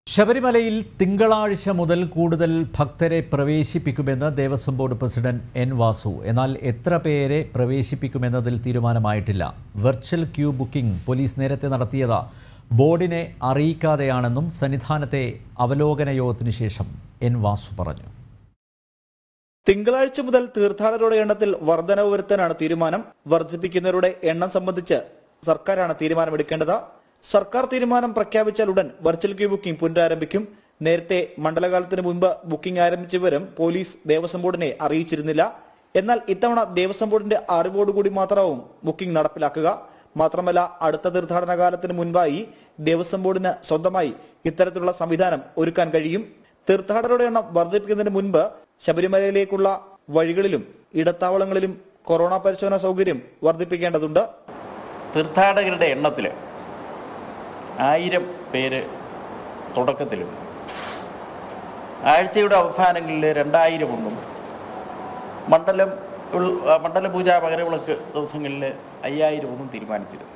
ശബരിമലയിൽ തിങ്കളാഴ്ച മുതൽ കൂടുതൽ ഭക്തരെ പ്രവേശിപ്പിക്കുമെന്ന് Devaswom board president N Vasu എന്നാൽ എത്ര പേരെ പ്രവേശിപ്പിക്കുമെന്നതിൽ തീരുമാനമായിട്ടില്ല വെർച്വൽ ക്യൂ ബുക്കിംഗ് പോലീസ് നേരത്തെ നടത്തിയത് ബോർഡിനെ അറിയിക്കാതെയാണെന്നും സന്നിധാനത്തെ അവലോകന യോഗത്തിനു ശേഷം എൻ വാസു പറഞ്ഞു തിങ്കളാഴ്ച മുതൽ തീർത്ഥാടകരുടെ എണ്ണത്തിൽ വർധനവ് വരുത്താനാണ് തീരുമാനം വർദ്ധിപ്പിക്കുന്നവരുടെ എണ്ണം സംബന്ധിച്ച് സർക്കാരാണ് തീരുമാനമെടുക്കേണ്ടത് സർക്കാർ തീരുമാനം പ്രഖ്യാപിച്ചാൽ ഉടൻ വെർച്വൽ ക്യൂ ബുക്കിംഗ് പുനരാരംഭിക്കും നേരത്തെ മണ്ഡലകാലത്തിന് മുൻപ് ബുക്കിംഗ് ആരംഭിച്ച വിവരം പോലീസ് ദേവസ്വം ബോർഡിനെ അറിയിച്ചിരുന്നില്ല എന്നാൽ ഇത്തവണ ദേവസ്വം ബോർഡിന്റെ അറിവോടുകൂടി മാത്രമാവും ബുക്കിംഗ് നടപ്പിലാക്കുക മാത്രമല്ല അടുത്ത തീർത്ഥാടന കാലത്തിന് മുൻപായി ദേവസ്വം ബോർഡിന് സ്വന്തമായി ഇത്തരത്തിലുള്ള സംവിധാനം ഒരുക്കാൻ കഴിയും തീർത്ഥാടകരുടെ എണ്ണം വർദ്ധിപ്പിക്കുന്നതിന് മുൻപ് ശബരിമലയിലേക്കുള്ള വഴികളിലും ഇടത്താവളങ്ങളിലും കൊറോണ പരിശോധനാ സൗകര്യം വർദ്ധിപ്പിക്കേണ്ടതുണ്ട് തീർത്ഥാടകരുടെ എണ്ണത്തിൽ ആയിരം പേര് തുടക്കത്തിലും ആഴ്ചയുടെ അവസാനങ്ങളിൽ രണ്ടായിരം ഒന്നും മണ്ഡലം ഉൾ- ആ, മണ്ഡലപൂജ മകരവിളക്ക് ദിവസങ്ങളിൽ അയ്യായിരം ഒന്നും തീരുമാനിച്ചിരുന്നു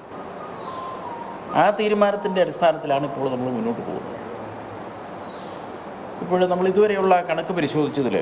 ആ തീരുമാനത്തിൻ്റെ അടിസ്ഥാനത്തിലാണ് ഇപ്പോൾ നമ്മൾ മുന്നോട്ട് പോകുന്നത് ഇപ്പോൾ നമ്മൾ ഇതുവരെയുള്ള കണക്ക് പരിശോധിച്ചതിൽ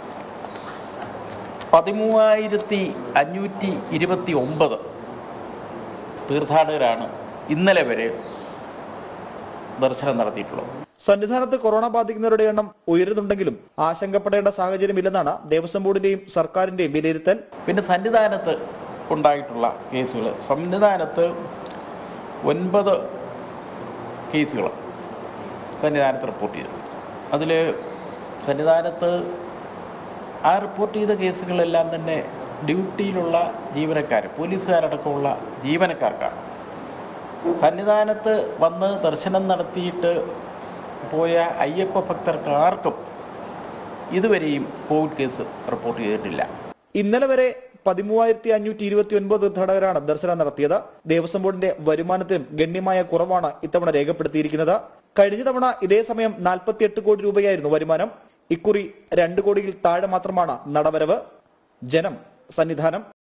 പതിമൂവായിരത്തി അഞ്ഞൂറ്റി ഇരുപത്തി ഒമ്പത് തീർത്ഥാടകരാണ് ഇന്നലെ വരെ ദർശനം നടത്തിയിട്ടുള്ളത് സന്നിധാനത്ത് കൊറോണ ബാധിക്കുന്നവരുടെ എണ്ണം ഉയരുന്നുണ്ടെങ്കിലും ആശങ്കപ്പെടേണ്ട സാഹചര്യമില്ലെന്നാണ് ദേവസ്വം ബോർഡിന്റെയും സർക്കാരിന്റെയും വിലയിരുത്തൽ പിന്നെ സന്നിധാനത്ത് ഉണ്ടായിട്ടുള്ള കേസുകൾ സന്നിധാനത്ത് ഒൻപത് കേസുകൾ സന്നിധാനത്ത് റിപ്പോർട്ട് ചെയ്തു അതിൽ സന്നിധാനത്ത് ആ റിപ്പോർട്ട് ചെയ്ത കേസുകളെല്ലാം തന്നെ ഡ്യൂട്ടിയിലുള്ള ജീവനക്കാർ പോലീസുകാരടക്കമുള്ള ജീവനക്കാർക്കാണ് സന്നിധാനത്ത് വന്ന് ദർശനം നടത്തിയിട്ട് പോയ അയ്യപ്പ ഭക്തർക്ക് ആർക്കും ഇതുവരെയും കോവിഡ് കേസ് റിപ്പോർട്ട് ചെയ്തിട്ടില്ല ഇന്നലെ വരെ പതിമൂവായിരത്തി അഞ്ഞൂറ്റി ഇരുപത്തി ഒൻപത് തീർത്ഥാടകരാണ് ദർശനം നടത്തിയത് ദേവസ്വം ബോർഡിന്റെ വരുമാനത്തിലും ഗണ്യമായ കുറവാണ് ഇത്തവണ രേഖപ്പെടുത്തിയിരിക്കുന്നത് കഴിഞ്ഞ തവണ ഇതേ സമയം നാൽപ്പത്തിയെട്ട് കോടി രൂപയായിരുന്നു വരുമാനം ഇക്കുറി രണ്ട് കോടിയിൽ താഴെ മാത്രമാണ് നടവരവ് ജനം സന്നിധാനം